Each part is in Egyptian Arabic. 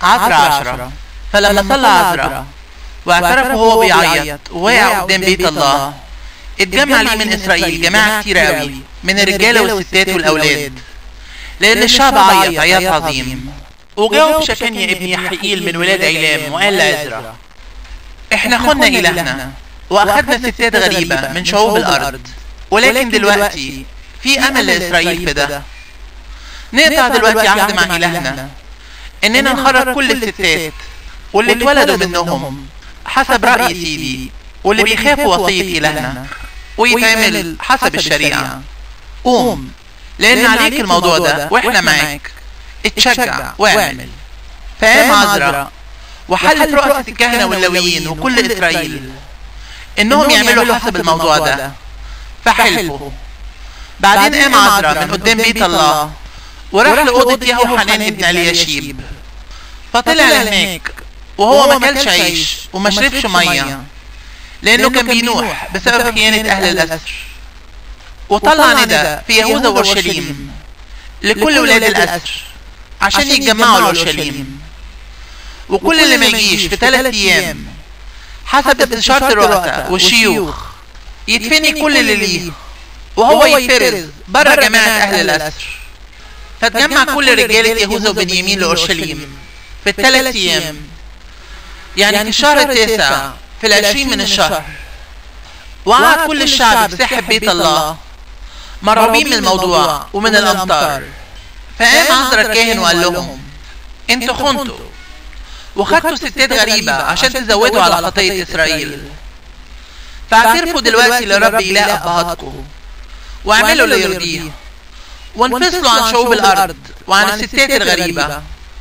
عذرا عشرة فلما صلى عذرا واعترف وهو بيعيط ووقع قدام بيت الله اتجمع ليه من اسرائيل جماعة كتيرة قوي من الرجالة والستات والاولاد لان الشعب عيط عياط عظيم وجاوب شكانيا ابن يحيئيل من ولاد عيلام وقال لعزرا احنا خنا الهنا واخدنا ستات غريبة من شعوب الارض ولكن دلوقتي في امل لاسرائيل في ده نقطع دلوقتي عهد مع الهنا اننا نخرج كل الستات واللي اتولدوا منهم حسب رأي سيدي واللي بيخافوا وصية إلهنا ويتعمل حسب الشريعة قوم لأن عليك الموضوع ده وإحنا معاك اتشجع واعمل فقام عذرا وحلت رؤسة الكهنة واللويين وكل إسرائيل إنهم يعملوا حسب الموضوع ده فحلفوا بعدين قام عذرا من قدام بيت الله وراح لأوضة يهو حنان ابن اليشيب فطلع لهناك وهو ما كلش عيش وما شربش ميه لانه كان بينوح بسبب خيانه اهل الاسر وطلع ندى في يهوذا واورشليم لكل ولاد الاسر عشان يتجمعوا لاورشليم وكل اللي ما يجيش في ثلاث ايام حسب استشاره الرؤساء والشيوخ يدفني كل اللي ليه وهو يتفرز بره جماعه اهل الاسر فتجمع كل رجاله يهوذا وبنيامين لاورشليم في الثلاث ايام يعني في الشهر التاسع في العشرين من الشهر وقعد كل الشعب بساحة بيت الله مرعوبين من الموضوع ومن الأمطار فقام عذرا الكاهن وقال لهم انتوا خنتوا وخدتوا ستات غريبة عشان تزودوا على خطية إسرائيل فاعترفوا دلوقتي لرب إله أبهاتكم واعملوا اللي يرضيه وانفصلوا عن شعوب الأرض وعن الستات الغريبة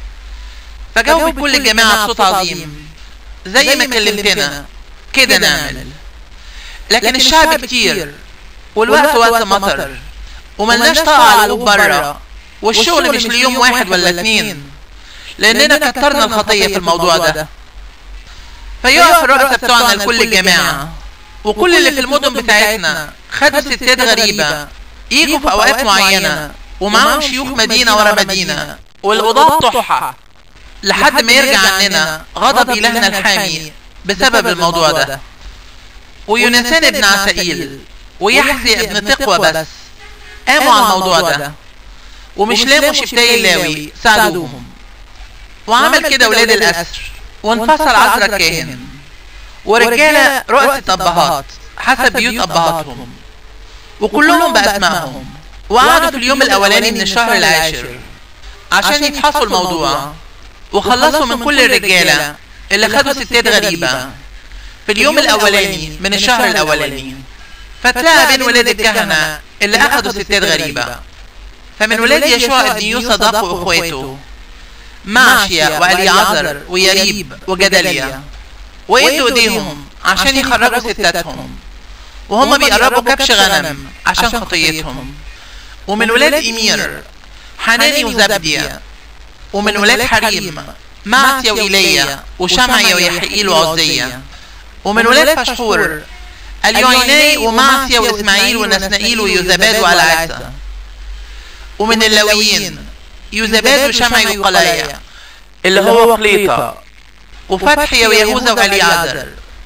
فجاوب كل الجماعة بصوت عظيم زي ما كلمتنا كده نعمل لكن الشعب كتير والوقت وقت مطر وملناش طاقة على القلوب برا والشغل مش ليوم واحد ولا اتنين لأننا كترنا الخطية في الموضوع ده فيقف الرؤساء بتوعنا لكل الجماعة وكل اللي في المدن بتاعتنا خدوا ستات غريبة يجوا في أوقات معينة ومعاهم شيوخ مدينة ورا مدينة والقضاة بتوعها لحد ما يرجع عننا غضب إلهنا الحامي بسبب الموضوع ده ويونسان ابن عسائيل ويحزي ابن تقوى بس قاموا على الموضوع ده ومش لاموا شبتاي اللاوي ساعدوهم وعمل كده ولاد الأسر وانفصل عذرا الكاهن ورجالة رؤسة أبهات حسب بيوت أبهاتهم وكلهم بأسمائهم وقعدوا في اليوم الأولاني من الشهر العاشر عشان يفحصوا الموضوع وخلصوا من كل الرجالة اللي خدوا ستات غريبة في اليوم الأولاني من الشهر الأولاني فتلاقى بين ولاد الكهنة اللي أخدوا ستات غريبة فمن ولاد يشوع ابن يوسى ضافوا إخواته معشيا وأليعزر ويريب وجدليا وإدوا إيديهم عشان يخرجوا ستاتهم وهم بيقربوا كبش غنم عشان خطيتهم ومن ولاد إيمير حناني وزبديا ومن ولاد حريم معتيا وإيليا وشمعيا ويحيئيل وعزية ومن ولاد فشحور اليويني ومعتيا وإسماعيل ونسنائيل ويوزباد وألعاسة ومن اللويين يوزباد وشمعي وقلايا اللي هو قليطة وفتحيا ويهوذا وأليعزر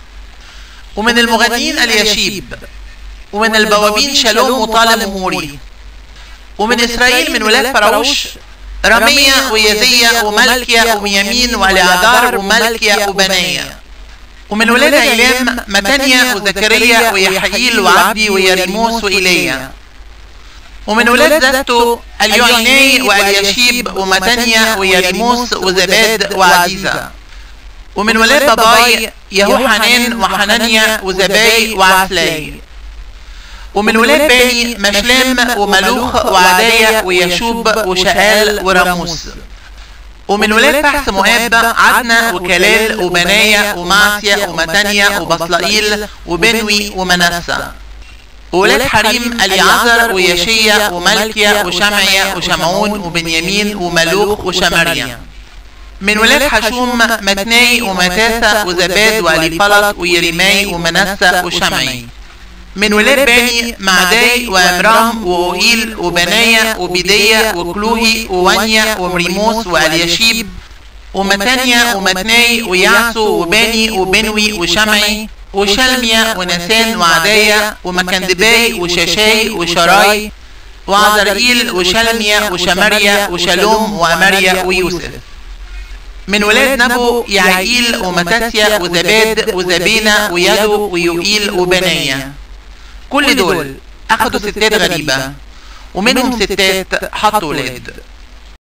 ومن المغنيين اليشيب ومن البوابين شالوم وطالب وموري ومن إسرائيل من ولاد فراوش رمية ويزية وملكيا وميامين وأليعذار وملكيا وبنية ومن ولاد عيلام متانيا وزكريا ويحييل وعبدي ويريموس وإيليا ومن ولاد زتو اليوني واليشيب ومتانيا ويريموس وزباد وعزيزة ومن ولاد باباي يهو حنان وحنانيا وزباي وعسلاي ومن ولاد باني مشلام وملوخ وعدايا ويشوب وشآل وراموس ومن ولاد فحس مؤاب عدنا وكلال وبنايا ومعسيا ومتانيا وبصلائيل وبنوي ومنسى وولاد حريم اليعزر ويشيا وملكيا وشمعيا وشمعون وبنيامين وملوخ وشمريا من ولاد حشوم متناي ومتاسة وزباد وأليفلط ويريماي ومنسى وشمعي من ولاد باني معداي وامرام وأوئيل وبنايا وبدية وكلوهي وونيا ومريموس وأليشيب ومتانيا ومتني ويعسو وباني وبنوي وشمعي وشلميا ونسان وعدايا ومكندباي وشاشاي وشراي وعزرائيل وشلميا وشمريا وشالوم وأمريا ويوسف من ولاد نبو يعيل ومتاسيا وزباد وزبينة ويدو ويوئيل وبنايا كل دول أخدوا ستات غريبة ومنهم ستات حطوا ولاد